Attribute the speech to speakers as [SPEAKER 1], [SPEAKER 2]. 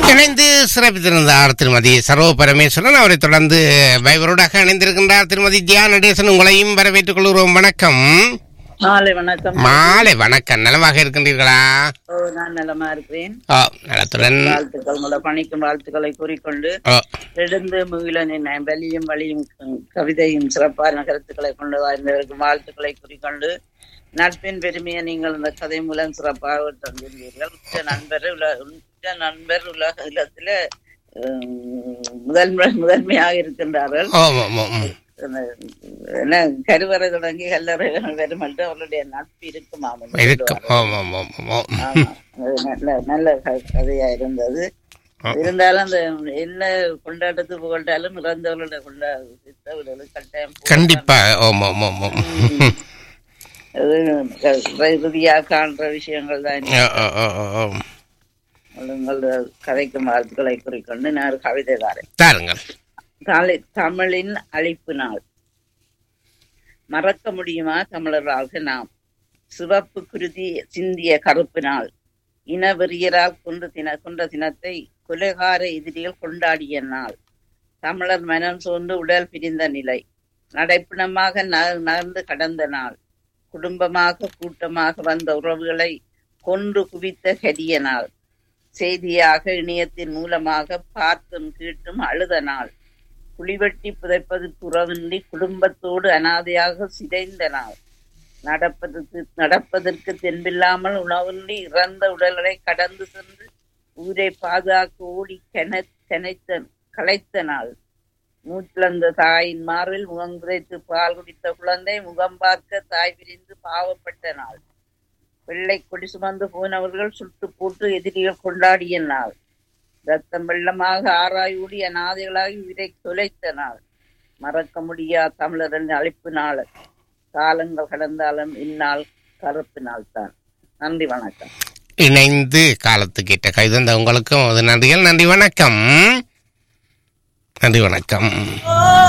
[SPEAKER 1] இணைந்து சிறப்பித்திருந்தார் திருமதி சர்வ பரமேஸ்வரன் அவரை தொடர்ந்து வைபரோடாக இணைந்திருக்கின்றார் திருமதி தியா நடேசன் உங்களையும் வரவேற்றுக் கொள்கிறோம் வணக்கம்
[SPEAKER 2] மாலை வணக்கம்
[SPEAKER 1] மாலை வணக்கம் நலமாக இருக்கின்றீர்களா
[SPEAKER 2] ஓ நான் நலமா இருக்கிறேன்
[SPEAKER 1] ஓ நலத்துடன்
[SPEAKER 2] வாழ்த்துக்கள் உங்களோட பணிக்கும் வாழ்த்துக்களை கூறிக்கொண்டு
[SPEAKER 1] ஓ
[SPEAKER 2] எழுந்து முகிலனின் வலியும் வழியும் கவிதையும் சிறப்பான கருத்துக்களை கொண்டு வாழ்ந்தவருக்கு வாழ்த்துக்களை கூறிக்கொண்டு நட்பின் பெருமையை நீங்கள் இந்த கதை மூலம் சிறப்பாக தந்திருந்தீர்கள் உற்ற நண்பர் உல உற்ற நண்பர் உலக இல்லத்துல முதன்மை முதன்மையாக இருக்கின்றார்கள்
[SPEAKER 1] ஓ ஓ, ஓ, ஓ.
[SPEAKER 2] என்ன கருவறை தொடங்கி கல்லறை வரும் என்று அவருடைய நட்பு இருக்குமா
[SPEAKER 1] இருக்கும் ஓ ஓ ஓ ஓ, ஓ
[SPEAKER 2] ஆமா. அது நல்ல நல்ல க- கதையா இருந்தது இருந்தாலும் அந்த என்ன கொண்டாட்டத்து புகழ்ந்தாலும் இறந்தவர்களோட கொண்டா சித்தவர்களுக்கு கட்டாயம் போகணும்.
[SPEAKER 1] கண்டிப்பா ஓம் ஓம் ஓம் ஓம்
[SPEAKER 2] அது க- இறுதியா காண்ற விஷயங்கள் தான்
[SPEAKER 1] ஓ, ஓ, ஓ, ஓ, ஓ.
[SPEAKER 2] உங்கள் கதைக்கும் வாழ்த்துக்களை குறிக்கொண்டு நான் ஒரு கவிதை தாரேன்
[SPEAKER 1] தாருங்கள்
[SPEAKER 2] தாளி- தமிழின் அழிப்பு நாள் மறக்க முடியுமா தமிழராக நாம் சிவப்பு குருதி சிந்திய கருப்பு நாள் இனவெறியரால் கொண்டு தின கொண்ட தினத்தை கொலைகார எதிரிகள் கொண்டாடிய நாள் தமிழர் மனம் சோர்ந்து உடல் பிரிந்த நிலை நடைப்பிணமாக ந- நகர்ந்து கடந்த நாள் குடும்பமாக கூட்டமாக வந்த உறவுகளை கொன்று குவித்த கரிய நாள் செய்தியாக இணையத்தின் மூலமாக பார்த்தும் கேட்டும் அழுத நாள் குழிவெட்டி புதைப்பதற்கு உறவின்றி குடும்பத்தோடு அனாதையாக சிதைந்த நாள் நடப்பதற்கு நடப்பதற்கு தென்பில்லாமல் உணவின்றி இறந்த உடல்களை கடந்து சென்று ஊரை பாதுகாக்க ஓடி கென கனைத்த களைத்த நாள் மூச்சிழந்த தாயின் மார்பில் முகம் குறைத்து பால் குடித்த குழந்தை முகம் பார்க்க தாய் விரிந்து பாவப்பட்ட நாள் வெள்ளை கொடி சுமந்து போனவர்கள் சுட்டு போட்டு எதிரிகள் கொண்டாடிய நாள் ரத்தம் வெள்ளமாக ஆராயூடி அநாதைகளாகி உயிரை தொலைத்த நாள் மறக்க முடியா தமிழரின் அழைப்பு நாள் காலங்கள் கடந்தாலும் இந்நாள் கருப்பு நாள் தான் நன்றி வணக்கம்
[SPEAKER 1] இணைந்து காலத்துக்கு கேட்ட கைதந்த உங்களுக்கும் அது நன்றிகள் நன்றி வணக்கம் நன்றி வணக்கம்